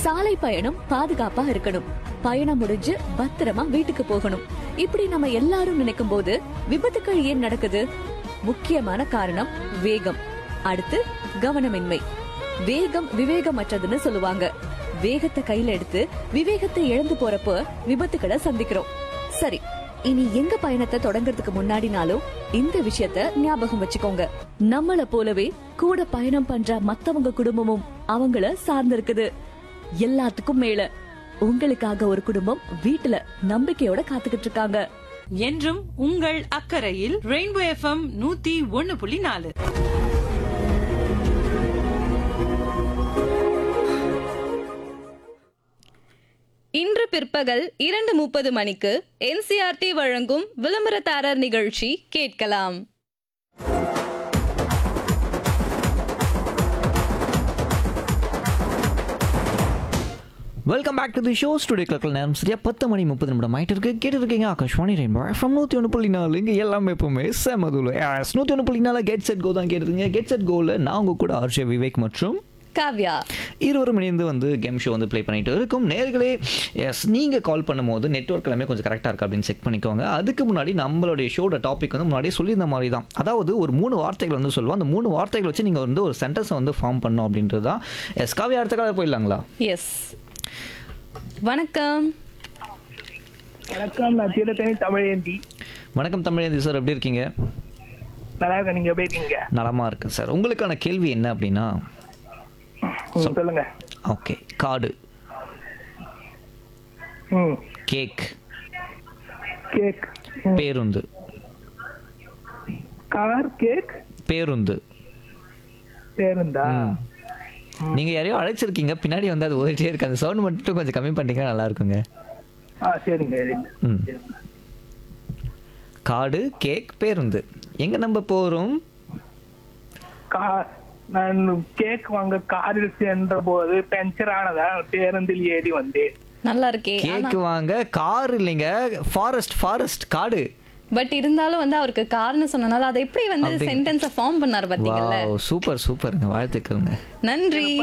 சாலை பயணம் பாதுகாப்பா இருக்கணும் பயணம் முடிஞ்சு பத்திரமா வீட்டுக்கு போகணும் இப்படி நம்ம எல்லாரும் நினைக்கும் போது விபத்துக்கள் ஏன் நடக்குது முக்கியமான காரணம் வேகம் அடுத்து கவனமின்மை வேகம் விவேகமற்றதுன்னு சொல்லுவாங்க வேகத்தை கையில எடுத்து விவேகத்தை இழந்து போறப்போ விபத்துக்களை சந்திக்கிறோம் சரி இனி எங்க பயணத்தை தொடங்குறதுக்கு முன்னாடினாலும் இந்த விஷயத்த ஞாபகம் வச்சுக்கோங்க நம்மள போலவே கூட பயணம் பண்ற மத்தவங்க குடும்பமும் அவங்கள சார்ந்திருக்குது எல்லாத்துக்கும் மேல உங்களுக்காக ஒரு குடும்பம் வீட்டுல நம்பிக்கையோட காத்துக்கிட்டு இருக்காங்க என்றும் உங்கள் அக்கறையில் ரெயின்போ எஃப்எம் நூத்தி ஒன்னு புள்ளி நாலு இன்று பிற்பகல் இரண்டு முப்பது மணிக்கு என்சிஆர்டி வழங்கும் விளம்பரதாரர் நிகழ்ச்சி கேட்கலாம் welcome back to the show studio கிளக்கில் நேரம் சரியா பத்து மணி முப்பது நிமிடம் ஆயிட்டு இருக்கு கேட்டு இருக்கீங்க ஆகாஷ்வாணி ரெயின்போ ஃப்ரம் நூற்றி ஒன்று புள்ளி நாலு இங்கே எல்லாமே எப்பவுமே செமதுல நூற்றி ஒன்று புள்ளி நாலு கெட் செட் கோ தான் கேட்டுருக்கீங்க கெட் செட் கோவில் நான் உங்க கூட ஆர்ஷே விவேக் மற்றும் காவ்யா இருவரும் இணைந்து வந்து கேம் ஷோ வந்து ப்ளே பண்ணிட்டு இருக்கும் நேர்களே எஸ் நீங்கள் கால் பண்ணும்போது நெட்ஒர்க் எல்லாமே கொஞ்சம் கரெக்டாக இருக்கா அப்படின்னு செக் பண்ணிக்கோங்க அதுக்கு முன்னாடி நம்மளுடைய ஷோட டாபிக் வந்து முன்னாடியே சொல்லியிருந்த மாதிரி தான் அதாவது ஒரு மூணு வார்த்தைகள் வந்து சொல்லுவோம் அந்த மூணு வார்த்தைகள் வச்சு நீங்கள் வந்து ஒரு சென்டென்ஸை வந்து ஃபார்ம் பண்ணோம் அப்படின்றது தான் எஸ் காவியா அடுத்த காலம் போயிடலாங்களா எஸ் வணக்கம் வணக்கம் நான் தீரத்தனி தமிழேந்தி வணக்கம் தமிழேந்தி சார் எப்படி இருக்கீங்க நல்லா இருக்கேன் நீங்க எப்படி இருக்கீங்க நலமாக இருக்கு சார் உங்களுக்கான கேள்வி என்ன அப்படின்னா ம், சொல்லுங்க ஓகே காடு ம் கேக் கேக் பேருந்து கார் கேக் பேருந்து பேருந்தா நீங்க யாரையோ அழைச்சிருக்கீங்க பின்னாடி வந்து அது ஓடிட்டே இருக்கு அந்த சவுண்ட் மட்டும் கொஞ்சம் கம்மி பண்ணிட்டீங்கன்னா நல்லா இருக்குங்க ஆ சரிங்க சரிங்க. ம் காடு கேக் பேருந்து எங்க நம்ம போறோம் கார் நான் கேக் வாங்க காரில் சென்ற போது பஞ்சர் ஆனதா பேருந்தில் ஏறி வந்தேன் நல்லா இருக்கே கேக் வாங்க கார் இல்லைங்க ஃபாரஸ்ட் ஃபாரஸ்ட் காடு பட் இருந்தாலும் வந்து அவருக்கு காரணம் சொன்னனால அதை எப்படி வந்து அப்படி- சென்டென்ஸை ஃபார்ம் பண்ணாரு பாத்தீங்கல்ல வாவ் சூப்பர் சூப்பருங்க வாழ்த்துக்கள்ங்க நன்றி